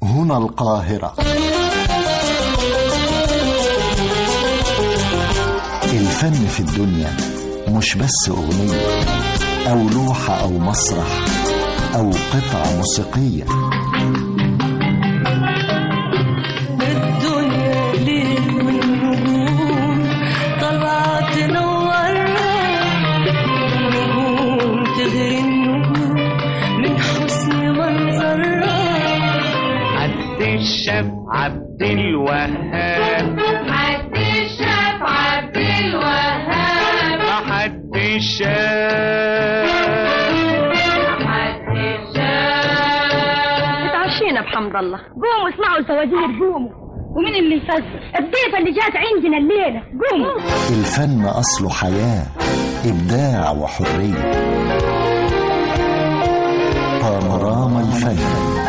هنا القاهرة الفن في الدنيا مش بس أغنية أو لوحة أو مسرح أو قطعة موسيقية الدنيا ليل والنجوم طالعة تنورنا نجوم تغري النجوم من حسن منظرها عبد الشاب عبد الوهاب عبد الشاف عبد الوهاب حد الشاب عبد الشاف اتعشينا بحمد الله قوموا اسمعوا الفوازير قوموا ومين اللي يفزر الضيفة اللي جات عندنا الليلة قوموا الفن أصله حياة إبداع وحرية بانوراما الفن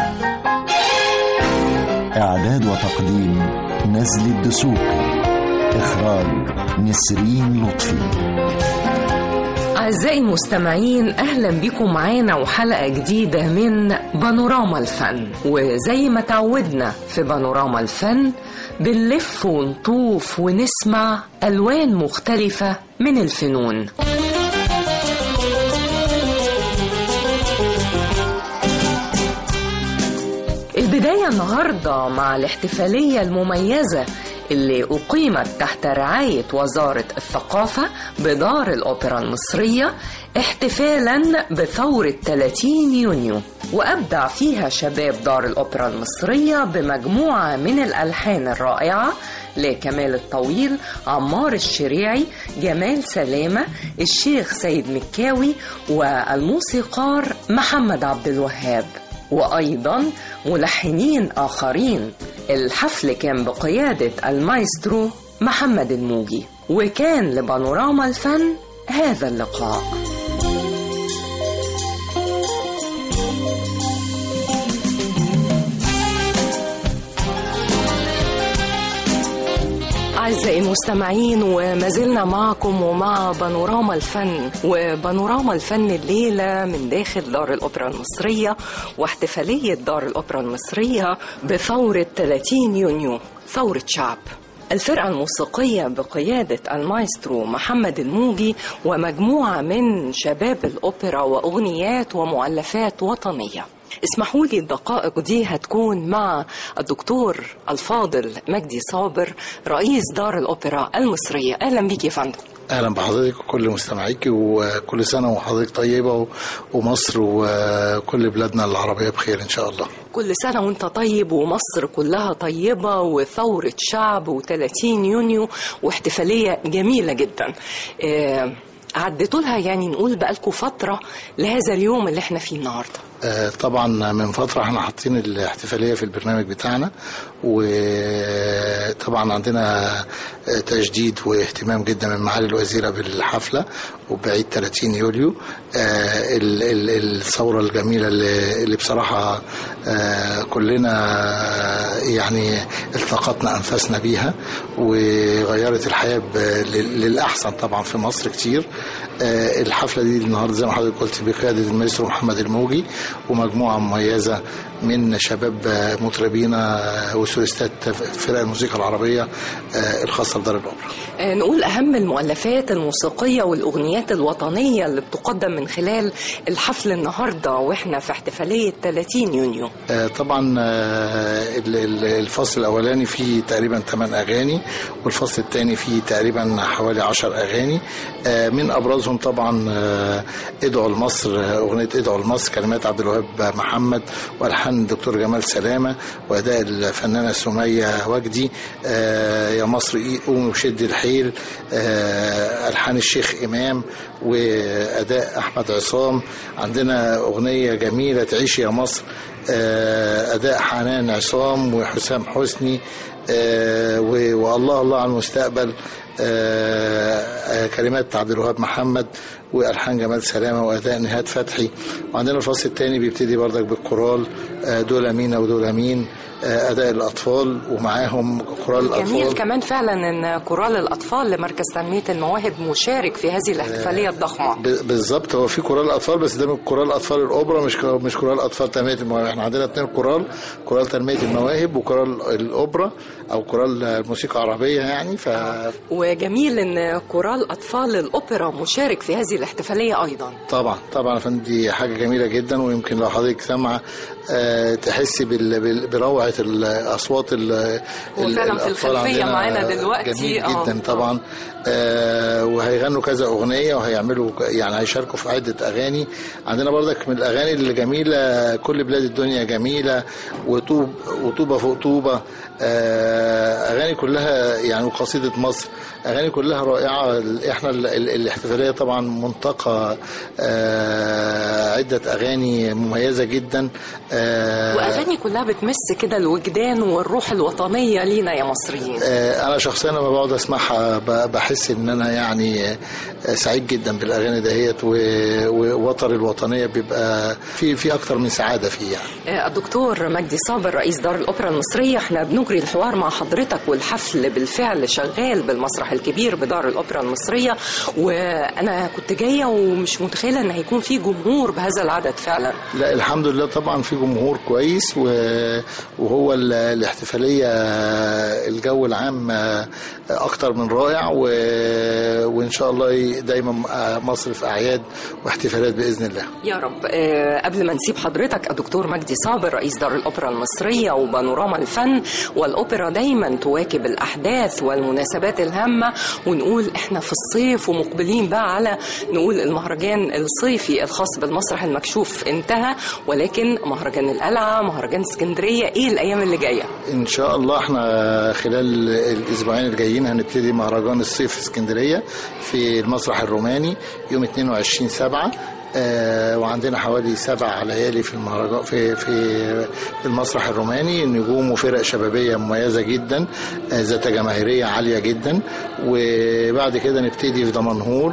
إعداد وتقديم نزل الدسوقي إخراج نسرين لطفي أعزائي المستمعين أهلا بكم معانا وحلقة جديدة من بانوراما الفن وزي ما تعودنا في بانوراما الفن بنلف ونطوف ونسمع ألوان مختلفة من الفنون البداية النهاردة مع الاحتفالية المميزة اللي أقيمت تحت رعاية وزارة الثقافة بدار الأوبرا المصرية احتفالا بثورة 30 يونيو وأبدع فيها شباب دار الأوبرا المصرية بمجموعة من الألحان الرائعة لكمال الطويل عمار الشريعي جمال سلامة الشيخ سيد مكاوي والموسيقار محمد عبد الوهاب وأيضا ملحنين آخرين الحفل كان بقيادة المايسترو محمد الموجي وكان لبانوراما الفن هذا اللقاء أعزائي المستمعين وما زلنا معكم ومع بانوراما الفن وبانوراما الفن الليلة من داخل دار الأوبرا المصرية واحتفالية دار الأوبرا المصرية بثورة 30 يونيو ثورة شعب الفرقة الموسيقية بقيادة المايسترو محمد الموجي ومجموعة من شباب الأوبرا وأغنيات ومؤلفات وطنية اسمحوا لي الدقائق دي هتكون مع الدكتور الفاضل مجدي صابر رئيس دار الأوبرا المصرية أهلا بيك يا فندم اهلا بحضرتك وكل مستمعيك وكل سنه وحضرتك طيبه و- ومصر وكل بلادنا العربيه بخير ان شاء الله كل سنة وانت طيب ومصر كلها طيبة وثورة شعب و30 يونيو واحتفالية جميلة جدا آه، عديتوا لها يعني نقول بقالكم فترة لهذا اليوم اللي احنا فيه النهارده آه، طبعا من فتره احنا حاطين الاحتفاليه في البرنامج بتاعنا وطبعا عندنا آه، تجديد واهتمام جدا من معالي الوزيره بالحفله وبعيد 30 يوليو آه، ال- ال- الثوره الجميله اللي اللي بصراحه آه، كلنا آه، يعني التقطنا انفاسنا بيها وغيرت الحياه ب- لل- للاحسن طبعا في مصر كتير آه، الحفله دي النهارده زي ما حضرتك قلت بقياده المايسترو محمد الموجي ومجموعه مميزه من شباب آه، مطربين آه، وسوليستات فرق الموسيقى العربيه آه، الخاصه بدار الاوبرا. آه، نقول أهم المؤلفات الموسيقية والأغنيات الوطنية اللي بتقدم من خلال الحفل النهاردة وإحنا في احتفالية 30 يونيو آه، طبعا آه، ال- ال- الفصل الاولاني فيه تقريبا 8 اغاني والفصل الثاني فيه تقريبا حوالي 10 اغاني آه، من ابرزهم طبعا آه، ادعوا لمصر آه، اغنيه ادعوا لمصر كلمات عبد الوهاب محمد والحان الدكتور جمال سلامه واداء الفنانه سميه وجدي آه، يا مصر إيه قومي وشد الحيل آه، الحان الشيخ امام واداء احمد عصام عندنا اغنيه جميله تعيش يا مصر آه، اداء حنان عصام وحسام حسني آه، و- والله الله على المستقبل آه، آه، كلمات عبد الوهاب محمد والحان جمال سلامه واداء نهاد فتحي وعندنا الفصل الثاني بيبتدي بردك بالكورال آه، دول مين ودول مين آه، اداء الاطفال ومعاهم كورال جميل الاطفال كمان فعلا ان كورال الاطفال لمركز تنميه المواهب مشارك في هذه الاحتفاليه الضخمه ب- بالظبط هو في كورال اطفال بس ده من كورال اطفال الاوبرا مش كو- مش كورال اطفال تنميه المواهب احنا عندنا اثنين كورال كورال تنميه المواهب وكورال الاوبرا او كورال الموسيقى العربيه يعني ف وجميل ان كورال اطفال الاوبرا مشارك في هذه الاحتفاليه ايضا طبعا طبعا يا فندم دي حاجه جميله جدا ويمكن لو حضرتك سامعه آه، تحسي بال- بال- بروعه الاصوات ال- هو ال- فعلا في الأطفال الخلفية عندنا معانا دلوقتي، جميل آه. جدا طبعا آه، وهيغنوا كذا اغنيه وهيعملوا ك- يعني هيشاركوا في عده اغاني عندنا برضك من الاغاني اللي جميله كل بلاد الدنيا جميله وطوب وطوبه فوق طوبه آه، اغاني كلها يعني وقصيده مصر اغاني كلها رائعه احنا ال- ال- الاحتفاليه طبعا منطقه آه، عده اغاني مميزه جدا آه، واغاني كلها بتمس كده الوجدان والروح الوطنيه لينا يا مصريين آه، انا شخصيا لما بقعد اسمعها ب- بحس ان انا يعني آه، سعيد جدا بالاغاني دهيت و- ووتر الوطنيه بيبقى في في اكتر من سعاده فيه يعني الدكتور مجدي صابر رئيس دار الأوبرا المصرية احنا بنجري الحوار مع حضرتك والحفل بالفعل شغال بالمسرح الكبير بدار الأوبرا المصرية وأنا كنت جاية ومش متخيلة إن هيكون في جمهور بهذا العدد فعلا لا الحمد لله طبعا في جمهور كويس و- وهو ال- الاحتفاليه الجو العام آه، اكتر من رائع و- وان شاء الله دايما آه، مصر في اعياد واحتفالات باذن الله يا رب آه، قبل ما نسيب حضرتك الدكتور مجدي صابر رئيس دار الأوبرا المصرية وبانوراما الفن والأوبرا دايما تواكب الأحداث والمناسبات الهامة ونقول احنا في الصيف ومقبلين بقى على نقول المهرجان الصيفي الخاص بالمسرح المكشوف انتهى ولكن مهرجان القلعة مهرجان اسكندرية ايه الأيام اللي جاية ان شاء الله احنا خلال الاسبوعين الجايين هنبتدي مهرجان الصيف في اسكندريه في المسرح الروماني يوم 22 7 آه وعندنا حوالي سبع ليالي في المهرجان في في في المسرح الروماني نجوم وفرق شبابيه مميزه جدا آه ذات جماهيريه عاليه جدا وبعد كده نبتدي في دمنهور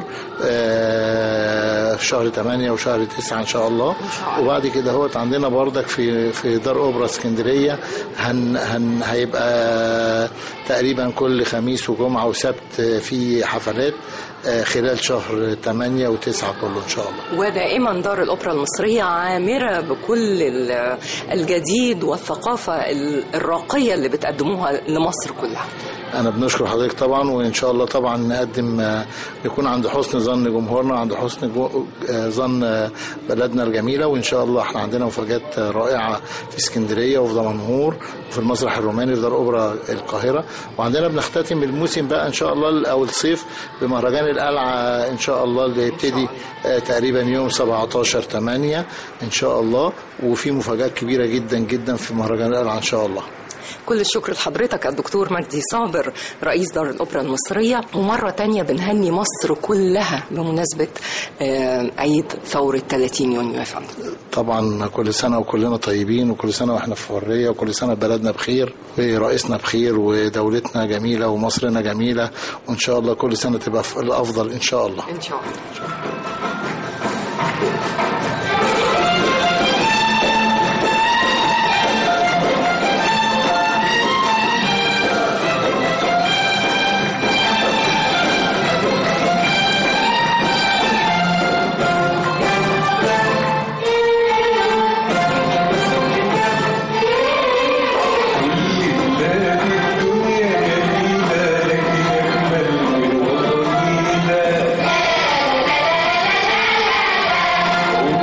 آه في شهر 8 وشهر 9 ان شاء الله وبعد كده هوت عندنا بردك في في دار اوبرا اسكندريه هن هن هيبقى تقريبا كل خميس وجمعه وسبت في حفلات آه، خلال شهر 8 و9 كله ان شاء الله ودائما دار الأوبرا المصرية عامرة بكل ال- الجديد والثقافة ال- الراقية اللي بتقدموها لمصر كلها انا بنشكر حضرتك طبعا وان شاء الله طبعا نقدم آه، نكون عند حسن ظن جمهورنا عند حسن جو- آه، ظن آه، بلدنا الجميله وان شاء الله احنا عندنا مفاجات آه، رائعه في اسكندريه وفي دمنهور وفي المسرح الروماني في دار اوبرا القاهره وعندنا بنختتم الموسم بقى ان شاء الله او الصيف بمهرجان القلعه ان شاء الله اللي يبتدي آه، تقريبا يوم 17 8 ان شاء الله وفي مفاجات كبيره جدا جدا في مهرجان القلعه ان شاء الله كل الشكر لحضرتك الدكتور مجدي صابر رئيس دار الأوبرا المصرية ومرة تانية بنهني مصر كلها بمناسبة آه، عيد ثورة 30 يونيو يا فندم طبعا كل سنة وكلنا طيبين وكل سنة واحنا في حرية وكل سنة بلدنا بخير ورئيسنا بخير ودولتنا جميلة ومصرنا جميلة وإن شاء الله كل سنة تبقى في الأفضل إن شاء الله إن شاء الله الدنيا جميلة لكن أجمل من وطنينا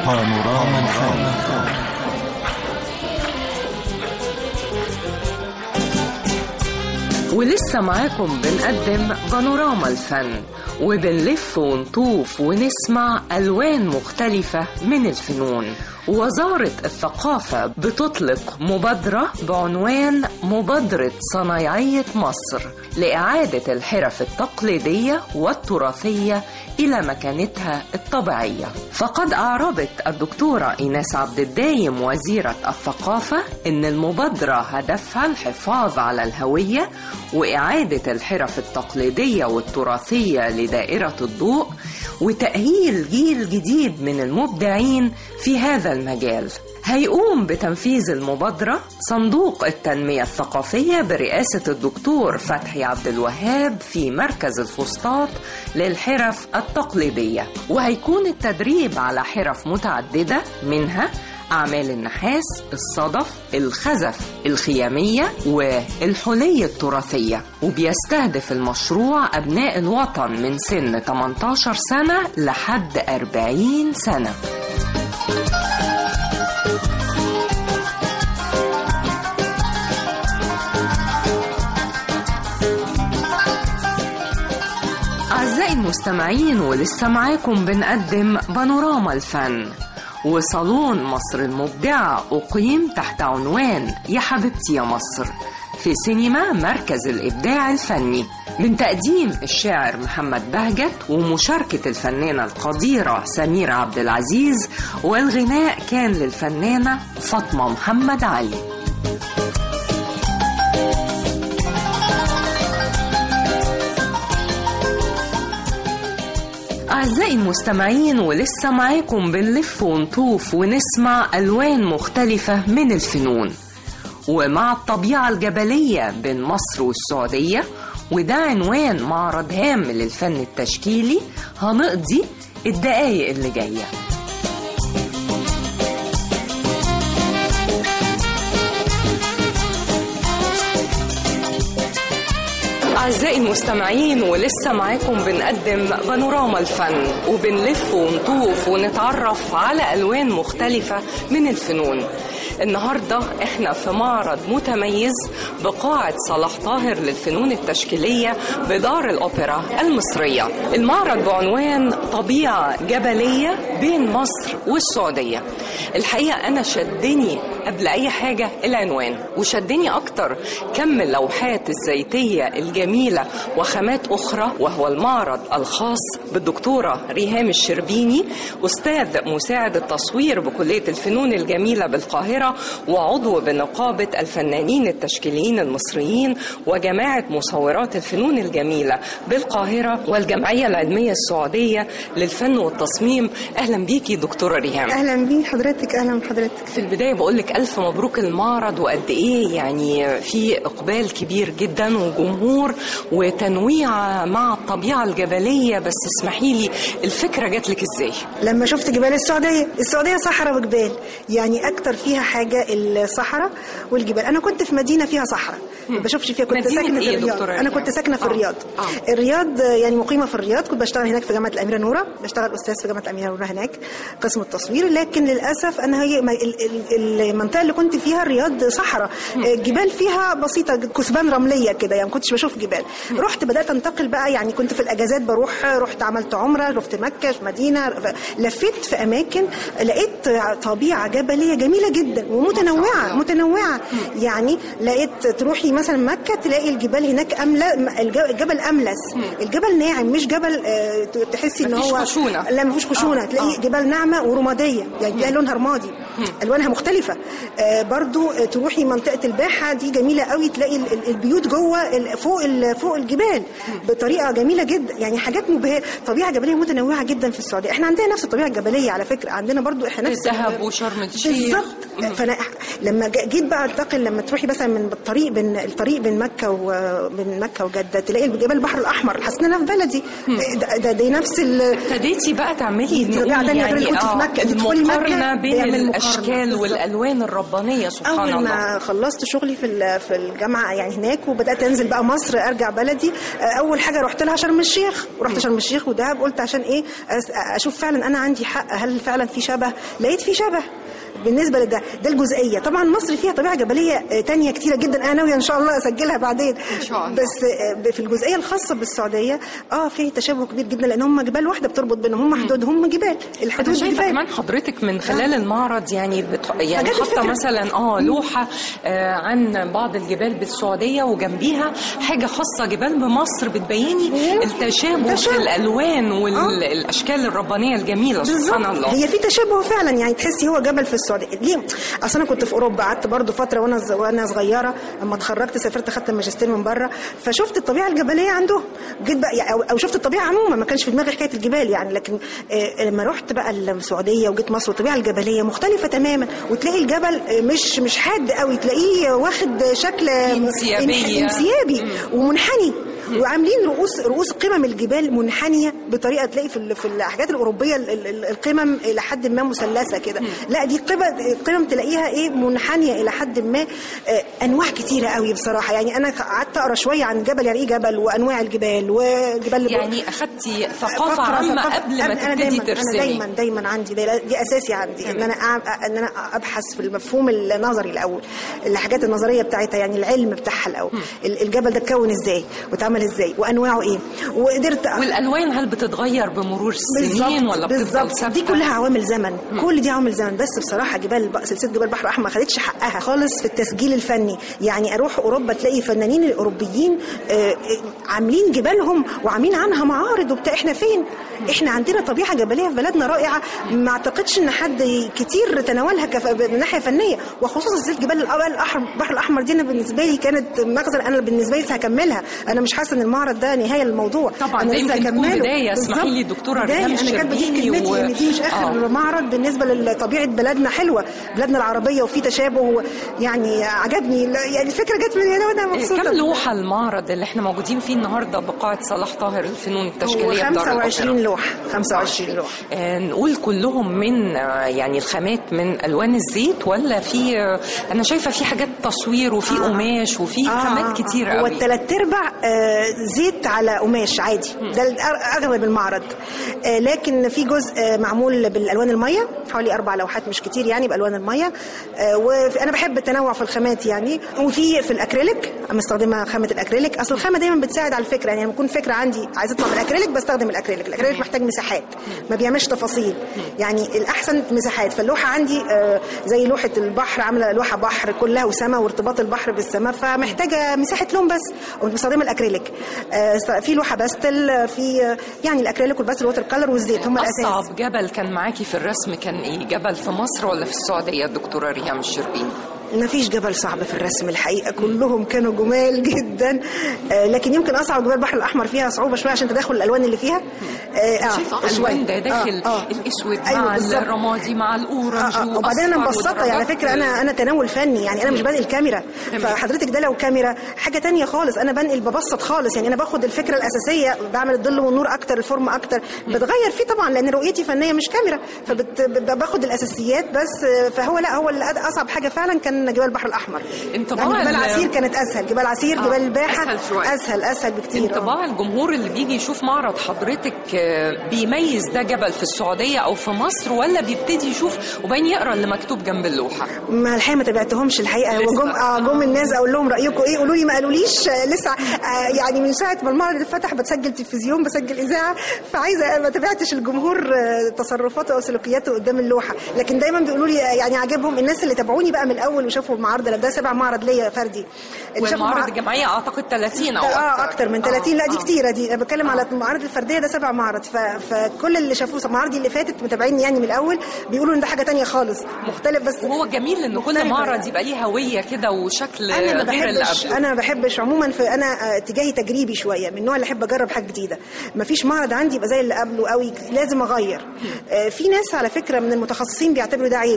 بانوراما الفن ولسه معاكم بنقدم بانوراما الفن وبنلف ونطوف ونسمع ألوان مختلفة من الفنون وزارة الثقافة بتطلق مبادرة بعنوان مبادرة صنايعية مصر لإعادة الحرف التقليدية والتراثية إلى مكانتها الطبيعية فقد أعربت الدكتورة إيناس عبد الدايم وزيرة الثقافة إن المبادرة هدفها الحفاظ على الهوية وإعادة الحرف التقليدية والتراثية لدائرة الضوء وتأهيل جيل جديد من المبدعين في هذا المجال هيقوم بتنفيذ المبادرة صندوق التنمية الثقافية برئاسة الدكتور فتحي عبد الوهاب في مركز الفسطاط للحرف التقليدية وهيكون التدريب على حرف متعددة منها أعمال النحاس، الصدف، الخزف، الخيامية والحلي التراثية وبيستهدف المشروع أبناء الوطن من سن 18 سنة لحد 40 سنة أعزائي المستمعين ولسه معاكم بنقدم بانوراما الفن وصالون مصر المبدعة أقيم تحت عنوان يا حبيبتي يا مصر في سينما مركز الإبداع الفني من تقديم الشاعر محمد بهجت ومشاركة الفنانة القديرة سميرة عبد العزيز والغناء كان للفنانة فاطمة محمد علي أعزائي المستمعين ولسه معاكم بنلف ونطوف ونسمع ألوان مختلفة من الفنون ومع الطبيعة الجبلية بين مصر والسعودية وده عنوان معرض هام للفن التشكيلي هنقضي الدقايق اللي جايه أعزائي المستمعين ولسه معاكم بنقدم بانوراما الفن وبنلف ونطوف ونتعرف على ألوان مختلفة من الفنون النهاردة احنا في معرض متميز بقاعة صلاح طاهر للفنون التشكيلية بدار الأوبرا المصرية المعرض بعنوان طبيعة جبلية بين مصر والسعودية الحقيقة أنا شدني قبل أي حاجة العنوان وشدني أكتر كم اللوحات الزيتية الجميلة وخامات أخرى وهو المعرض الخاص بالدكتورة ريهام الشربيني أستاذ مساعد التصوير بكلية الفنون الجميلة بالقاهرة وعضو بنقابة الفنانين التشكيليين المصريين وجماعة مصورات الفنون الجميلة بالقاهرة والجمعية العلمية السعودية للفن والتصميم أهلا بيكي دكتورة ريهام اهلا بيه حضرتك اهلا بحضرتك في البداية بقول لك ألف مبروك المعرض وقد إيه يعني في إقبال كبير جدا وجمهور وتنويع مع الطبيعة الجبلية بس اسمحي لي الفكرة جات لك إزاي؟ لما شفت جبال السعوديه السعوديه صحراء وجبال يعني اكتر فيها حاجه الصحراء والجبال انا كنت في مدينه فيها صحراء ما بشوفش فيها كنت مدينة ساكنه إيه في يا الرياض دكتورة انا ريهام؟ كنت ساكنه في آه. الرياض آه. الرياض يعني مقيمه في الرياض كنت بشتغل هناك في جامعه الاميره نوره بشتغل استاذ في جامعه الاميره نوره هناك قسم التصوير لكن للاسف انا هي ما- ال- ال- المنطقه اللي كنت فيها الرياض صحراء الجبال فيها بسيطه كثبان رمليه كده يعني ما كنتش بشوف جبال رحت بدات انتقل بقى يعني كنت في الاجازات بروح رحت عملت عمره رحت مكه في مدينه لفيت في اماكن لقيت طبيعه جبليه جميله جدا ومتنوعه متنوعه يعني لقيت تروحي مثلا مكه تلاقي الجبال هناك امله الج- الجبل املس الجبل ناعم مش جبل آه، تحسي ان مفيش هو خشونة. لا مفيش خشونه آه، تلاقي آه. جبال ناعمه ورماديه يعني تلاقي لونها رمادي الوانها مختلفه آه، برضو آه، تروحي منطقه الباحه دي جميله قوي تلاقي ال- ال- البيوت جوه ال- فوق ال- فوق الجبال بطريقه جميله جدا يعني حاجات مبهره طبيعه جبليه متنوعه جدا في السعوديه احنا عندنا نفس الطبيعه الجبليه على فكره عندنا برضو احنا نفس الدهب وشرم الشيخ. بالظبط فانا لما ج- جيت بقى انتقل لما تروحي مثلا من الطريق بين الطريق بين مكه وبين مكه وجده تلاقي جبال البحر الاحمر حاسه ان انا في بلدي ده, ده دي نفس ال ابتديتي بقى تعملي دي نقول طبيعة تانية غير اللي كنت في آه، مكة. تدخلي مكة المقارنة بين بيعمل مقارنة. الاشكال بالظبط. والالوان الربانيه سبحان اول الله ما خلصت شغلي في ال- في الجامعه يعني هناك وبدات انزل بقى مصر ارجع بلدي آه، اول حاجه رحت لها شرم الشيخ ورحت شرم الشيخ ودهب قلت عشان ايه أس- اشوف فعلا انا عندي حق هل فعلا في شبه لقيت في شبه بالنسبه لده ده الجزئيه طبعا مصر فيها طبيعه جبليه آه، تانية كتيره جدا انا ناويه ان شاء الله اسجلها بعدين إن شاء الله. بس آه، في الجزئيه الخاصه بالسعوديه اه في تشابه كبير جدا لان هم جبال واحده بتربط بينهم هم حدودهم جبال انا الحدود شايفه جبال كمان حضرتك من خلال المعرض يعني بت... يعني حاجات حاطه الفكرة. مثلا اه لوحه آه عن بعض الجبال بالسعوديه وجنبيها حاجه خاصه جبال بمصر بتبيني التشابه في تشابه. الالوان آه. والاشكال الربانيه الجميله سبحان بالظبط. الله هي في تشابه فعلا يعني تحسي هو جبل في السعوديه ليه اصل انا كنت في اوروبا قعدت برضو فتره وانا ز- وانا صغيره لما اتخرجت سافرت خدت الماجستير من بره فشفت الطبيعه الجبليه عندهم جيت بقى يعني- او, أو شفت الطبيعه عموما ما كانش في دماغي حكايه الجبال يعني لكن آه لما رحت بقى السعوديه وجيت مصر الطبيعه الجبليه مختلفه تماما وتلاقي الجبل آه، مش مش حاد قوي تلاقيه واخد شكل انسيابية. انسيابي ومنحني وعاملين رؤوس رؤوس قمم الجبال منحنيه بطريقه تلاقي في ال- في الحاجات الاوروبيه ال- ال- ال- القمم الى حد ما مثلثه كده لا دي قمم قمم تلاقيها ايه منحنيه الى حد ما آه، انواع كتيره قوي بصراحه يعني انا قعدت اقرا شويه عن جبل يعني ايه جبل وانواع الجبال وجبال يعني اخدتي ثقافه عامه ثقافة. قبل ما أنا تبتدي دايما أنا ترسمي دايما دايما عندي ده دي اساسي عندي ان انا أع- ان انا ابحث في المفهوم النظري الاول الحاجات النظريه بتاعتها يعني العلم بتاعها الاول ال- الجبل ده اتكون ازاي واتعمل ازاي وانواعه ايه وقدرت أ- والالوان هل بتتغير بمرور السنين ولا بتفضل بالظبط ثابته دي كلها عوامل زمن كل دي عوامل زمن بس بصراحه جبال ب- سلسله جبال البحر الاحمر ما خدتش حقها خالص في التسجيل الفني يعني اروح اوروبا تلاقي فنانين الاوروبيين آه، آه، عاملين جبالهم وعاملين عنها معارض وبتاع احنا فين احنا عندنا طبيعه جبليه في بلدنا رائعه ما اعتقدش ان حد كتير تناولها كف... من ناحيه فنيه وخصوصا سلسله جبال الأبل الأحمر البحر الاحمر دي انا بالنسبه لي كانت مغزى انا بالنسبه لي لسه هكملها انا مش حاسه ان المعرض ده نهايه الموضوع طبعاً، انا ده لسه يمكن تكون هكمله. بداية. اسمحي بالظبط. لي دكتورة بداية. ريهام انا كاتبه دي في الشربيني كلمتي و- ان دي مش اخر آه. معرض بالنسبه لطبيعه بلدنا حلوه بلدنا العربيه وفي تشابه يعني عجبني لا، يعني الفكره جت من هنا وانا مبسوطه كم لوحة المعرض اللي احنا موجودين فيه النهارده بقاعة صلاح طاهر الفنون هو التشكيلية في دار 25 الأوبرا؟ لوحه 25 لوحه آه، نقول كلهم من آه، يعني الخامات من الوان الزيت ولا في آه، انا شايفه في حاجات تصوير وفي آه. قماش وفي خامات كتير هو قوي الثلاث ارباع آه، زيت على قماش عادي ده الأغ- اغلب المعرض آه، لكن في جزء آه، معمول بالالوان الميه حوالي اربع لوحات مش كتير يعني بالوان الميه آه، وانا بحب التنوع في الخامات يعني وفي في الاكريليك مستخدمه خامه الاكريليك اصل الخامه دايما بتساعد على الفكره يعني لما يكون فكره عندي عايزه اطلع بالاكريليك بستخدم الاكريليك الاكريليك محتاج مساحات ما بيعملش تفاصيل يعني الاحسن مساحات فاللوحه عندي آه، زي لوحه البحر عامله لوحه بحر كلها وسماء وارتباط البحر بالسماء فمحتاجه مساحه لون بس وبستخدم الاكريليك آه، في لوحه باستل آه، في آه، يعني الاكريليك والباستل ووتر كلر والزيت هم الاساس اصعب جبل كان معاكي في الرسم كان ايه جبل في مصر ولا في السعوديه الدكتوره ريهام الشربيني ما فيش جبل صعب في الرسم الحقيقه كلهم كانوا جمال جدا آه، لكن يمكن اصعب جبال البحر الاحمر فيها صعوبه شويه عشان تداخل الالوان اللي فيها آه، شايفه شوية. الوان ده داخل آه، آه. الاسود أيوة مع بالظبط. الرمادي مع الاورنج آه، آه. وبعدين انا وأصفر مبسطه على ودرجات فكره انا انا تناول فني يعني انا مش بنقل كاميرا تمام. فحضرتك ده لو كاميرا حاجه تانية خالص انا بنقل ببسط خالص يعني انا باخد الفكره الاساسيه بعمل الظل والنور اكتر الفورم اكتر بتغير فيه طبعا لان رؤيتي فنيه مش كاميرا فباخد الاساسيات بس آه، فهو لا هو اللي أد- اصعب حاجه فعلا كان جبال البحر الاحمر انطباع يعني جبال ال- عسير كانت اسهل جبال عسير آه، جبال الباحه أسهل شوية. اسهل اسهل بكتير آه. انطباع الجمهور اللي بيجي يشوف معرض حضرتك آه، بيميز ده جبل في السعوديه او في مصر ولا بيبتدي يشوف وبين يقرا اللي مكتوب جنب اللوحه ما الحقيقه ما تابعتهمش الحقيقه هو لسه. جم اه جم الناس اقول لهم رايكم ايه قولوا لي ما قالوليش آه، لسه آه، يعني من ساعه ما المعرض اتفتح بسجل تلفزيون بسجل اذاعه فعايزه ما تابعتش الجمهور آه، تصرفاته او سلوكياته قدام اللوحه لكن دايما بيقولوا لي آه، يعني عاجبهم الناس اللي تابعوني بقى من الاول وشافوا المعرض ده سبع معرض ليا فردي اللي شافوا والمعارض مع- الجماعيه اعتقد 30 او اه اكتر من 30 لا دي آه. كتيره دي انا بتكلم على المعارض الفرديه ده سبع معارض ف... فكل اللي شافوه معارضي اللي فاتت متابعيني يعني من الاول بيقولوا ان ده حاجه تانية خالص مختلف بس وهو الجميل ان كل مختلفة معرض يعني. يبقى ليه هويه كده وشكل انا ما غير اللي بحبش قبله انا ما بحبش عموما في انا آه، اتجاهي تجريبي شويه من النوع اللي احب اجرب حاجه جديده ما فيش معرض عندي يبقى زي اللي قبله قوي لازم اغير آه، في ناس على فكره من المتخصصين بيعتبروا ده عيب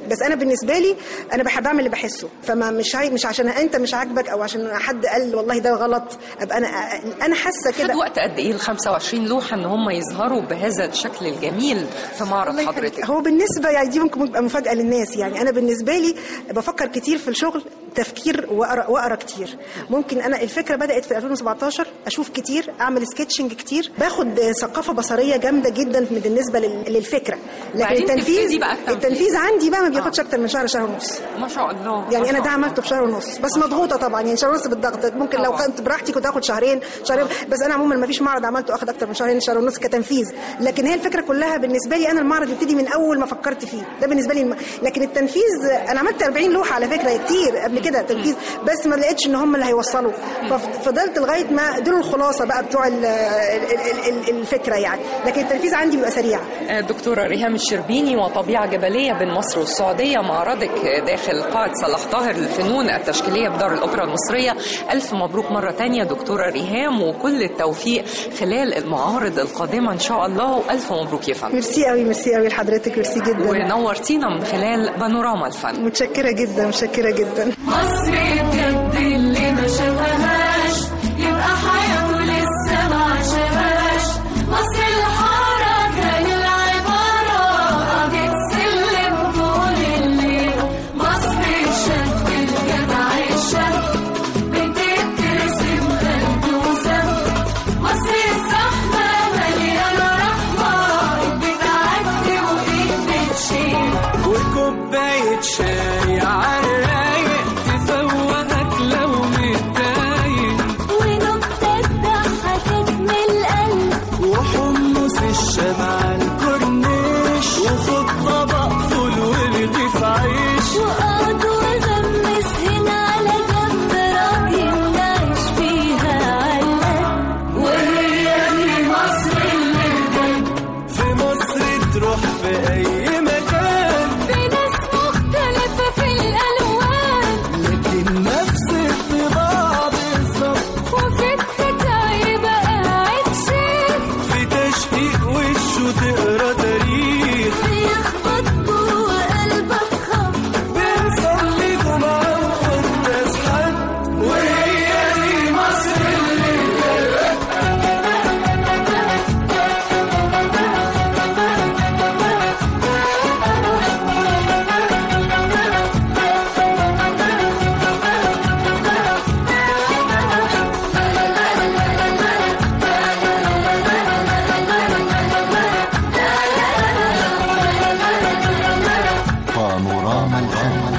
بس انا بالنسبه لي انا بحب اعمل اللي بحسه فما مش عاي... مش عشان انت مش عاجبك او عشان حد قال والله ده غلط ابقى انا انا حاسه خد كده وقت قد ايه ال 25 لوحه ان هم يظهروا بهذا الشكل الجميل في معرض الله يخليك. حضرتك هو بالنسبه يعني دي ممكن تبقى مفاجاه للناس يعني انا بالنسبه لي بفكر كتير في الشغل تفكير واقرا واقرا كتير ممكن انا الفكره بدات في 2017 اشوف كتير اعمل سكتشنج كتير باخد ثقافه بصريه جامده جدا بالنسبه لل- للفكره لكن وبعدين التنفيذ تبتدي بقى التنفيذ. التنفيذ عندي بقى ما بياخدش اكتر من شهر شهر ونص ما شاء الله يعني ما انا شاء ده الله. عملته في شهر ونص بس مضغوطه طبعا يعني شهر ونص بالضغط ممكن لو طبعاً. كنت براحتي كنت اخد شهرين شهرين بس انا عموما ما فيش معرض عملته اخد اكتر من شهرين شهر ونص كتنفيذ لكن هي الفكره كلها بالنسبه لي انا المعرض يبتدي من اول ما فكرت فيه ده بالنسبه لي الم... لكن التنفيذ انا عملت 40 لوحه على فكره كتير قبل كده تنفيذ بس ما لقيتش ان هم اللي هيوصلوا ففضلت لغايه ما دول الخلاصه بقى بتوع ال- ال- ال- ال- الفكره يعني لكن التنفيذ عندي بيبقى سريع آه، دكتورة ريهام الشربيني وطبيعة جبلية بين مصر والسعودية معرضك داخل قاعة صلاح طاهر للفنون التشكيلية بدار الأوبرا المصرية ألف مبروك مرة تانية دكتورة ريهام وكل التوفيق خلال المعارض القادمة إن شاء الله وألف مبروك يا فندم ميرسي قوي ميرسي قوي لحضرتك ميرسي جدا ونورتينا من خلال بانوراما الفن متشكره جدا متشكره جدا مصر بجد اللي ما شافهاش يبقى حياته لسه ما عاشهاش مصر الحركة العبارة قضية سلم طول الليل مصر الشاب الجدع الشاب بتترسم قلب وسم مصر الزحمة مليانة رحمة بتعدي وإيد بتشيل وكوباية شاي عالرايق تفوقك لو متضايق ونكتة ضحكت من القلب وحمص الشمع على الكورنيش وخد طبق فول ورغيف عيش وقعد وغمس هنا على جنب راضي نعيش فيها علقة وهي دي مصر اللي بجد في مصر تروح في أي مكان في ناس مختلفة في الألوان لكن نفس الطباع بالظبط وفي الحكاية بقى قاعد شيخ في تشقيق وشه تقرا تاريخ بيخبط جوه قلبك خبط بنصلي جمعة وقداس حد وهي دي مصر اللي بانوراما الفن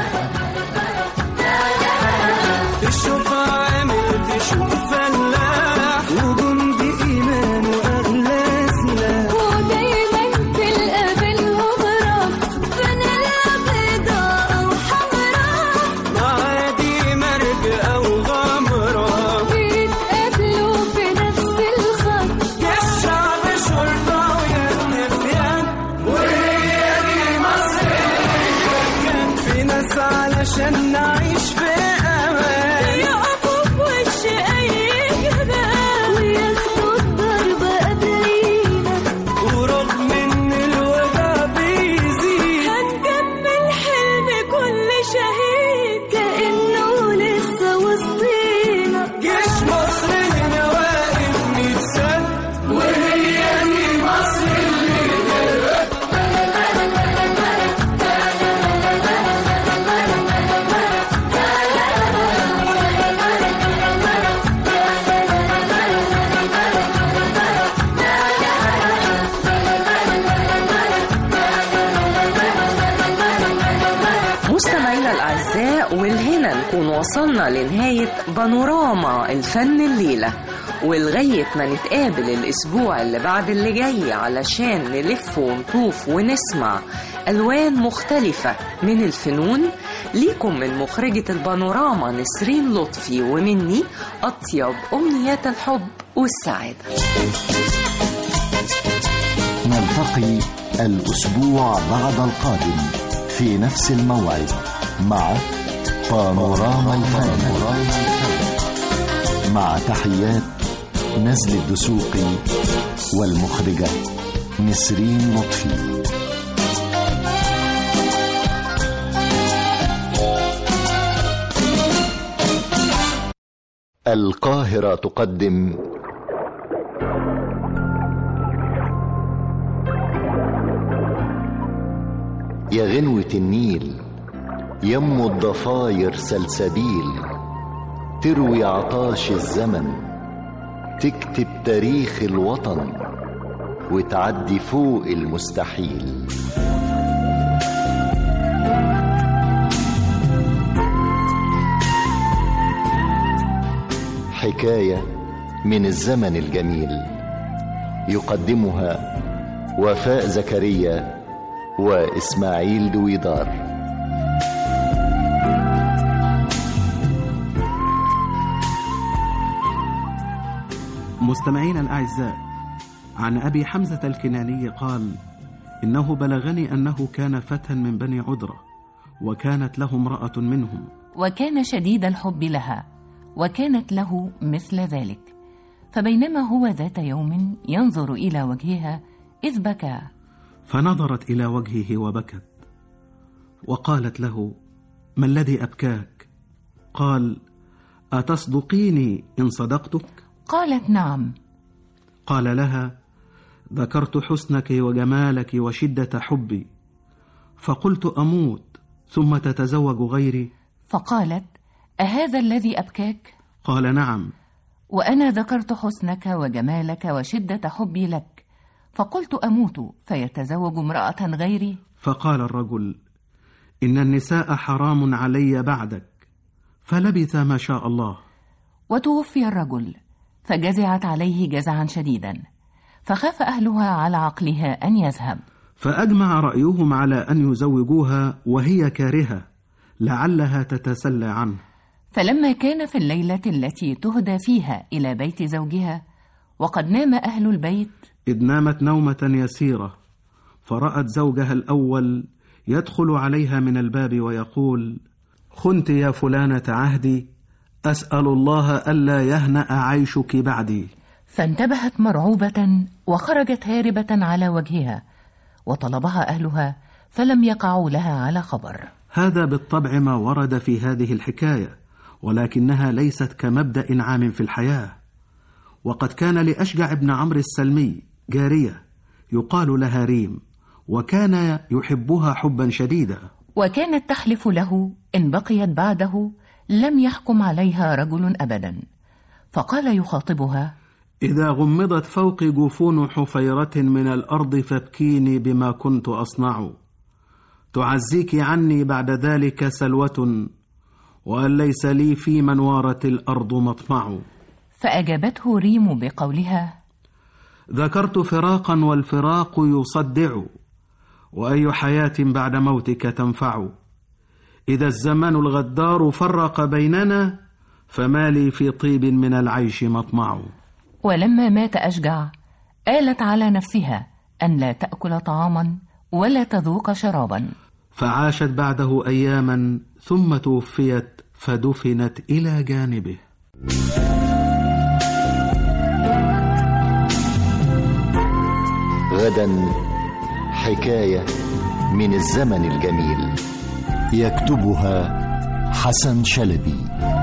تشوف عامل تشوف فلاح وجندي إيمان وأغلى سلاح ودايما تلقى بينهم ربط فانيلا بيضاء أو حمراء معادي مرج أو غمرة بيتقابلوا في نفس الخط يا الشعب شرطة ويا النفيان وهي دي مصر كان في ناس علشان نعيش في أمان يقفوا في وش أي جبال وياخدوا الضرب قبلينا ورغم إن الوجع بيزيد هنكمل حلم كل شهيد كأنه لسه وسطينا جيش مصر هنا واقف ميت سنة وهي دي مصر اللي مستمعينا الأعزاء والهنا نكون وصلنا لنهاية بانوراما الفن الليلة ولغاية ما نتقابل الأسبوع اللي بعد اللي جاي علشان نلف ونطوف ونسمع ألوان مختلفة من الفنون ليكم من مخرجة البانوراما نسرين لطفي ومني أطيب أمنيات الحب والسعادة نلتقي الأسبوع بعد القادم في نفس الموعد مع بانوراما الفن مع تحيات نزل الدسوقي والمخرجة نسرين لطفي القاهرة تقدم يا غنوة النيل يم الضفاير سلسبيل تروي عطاش الزمن تكتب تاريخ الوطن وتعدي فوق المستحيل حكاية من الزمن الجميل يقدمها وفاء زكريا وإسماعيل دويدار مستمعينا الأعزاء عن أبي حمزة الكناني قال إنه بلغني أنه كان فتى من بني عذرة وكانت له امرأة منهم وكان شديد الحب لها وكانت له مثل ذلك فبينما هو ذات يوم ينظر إلى وجهها إذ بكى فنظرت إلى وجهه وبكت وقالت له ما الذي أبكاك قال أتصدقيني إن صدقتك قالت نعم قال لها ذكرت حسنك وجمالك وشدة حبي فقلت أموت ثم تتزوج غيري فقالت أهذا الذي أبكاك؟ قال نعم وأنا ذكرت حسنك وجمالك وشدة حبي لك فقلت أموت فيتزوج امرأة غيري فقال الرجل إن النساء حرام علي بعدك فلبث ما شاء الله وتوفي الرجل فجزعت عليه جزعا شديدا فخاف أهلها على عقلها أن يذهب فأجمع رأيهم على أن يزوجوها وهي كارهة لعلها تتسلى عنه فلما كان في الليلة التي تهدى فيها إلى بيت زوجها وقد نام أهل البيت إذ نامت نومة يسيرة فرأت زوجها الأول يدخل عليها من الباب ويقول خنت يا فلانة عهدي أسأل الله ألا يهنأ عيشك بعدي فانتبهت مرعوبة وخرجت هاربة على وجهها وطلبها أهلها فلم يقعوا لها على خبر هذا بالطبع ما ورد في هذه الحكاية ولكنها ليست كمبدأ عام في الحياة وقد كان لأشجع بن عمرو السلمي جارية يقال لها ريم وكان يحبها حبا شديدا وكانت تحلف له إن بقيت بعده لم يحكم عليها رجل أبدا فقال يخاطبها إذا غمضت فوقي جفون حفيرة من الأرض فابكيني بما كنت أصنع تعزيك عني بعد ذلك سلوة وأن ليس لي في منوارة الأرض مطمع فأجابته ريم بقولها ذكرت فراقا والفراق يصدع وأي حياة بعد موتك تنفع إذا الزمان الغدار فرق بيننا فما لي في طيب من العيش مطمع ولما مات أشجع آلت على نفسها أن لا تأكل طعاما ولا تذوق شرابا فعاشت بعده أياما ثم توفيت فدفنت إلى جانبه غدا حكاية من الزمن الجميل يكتبها حسن شلبي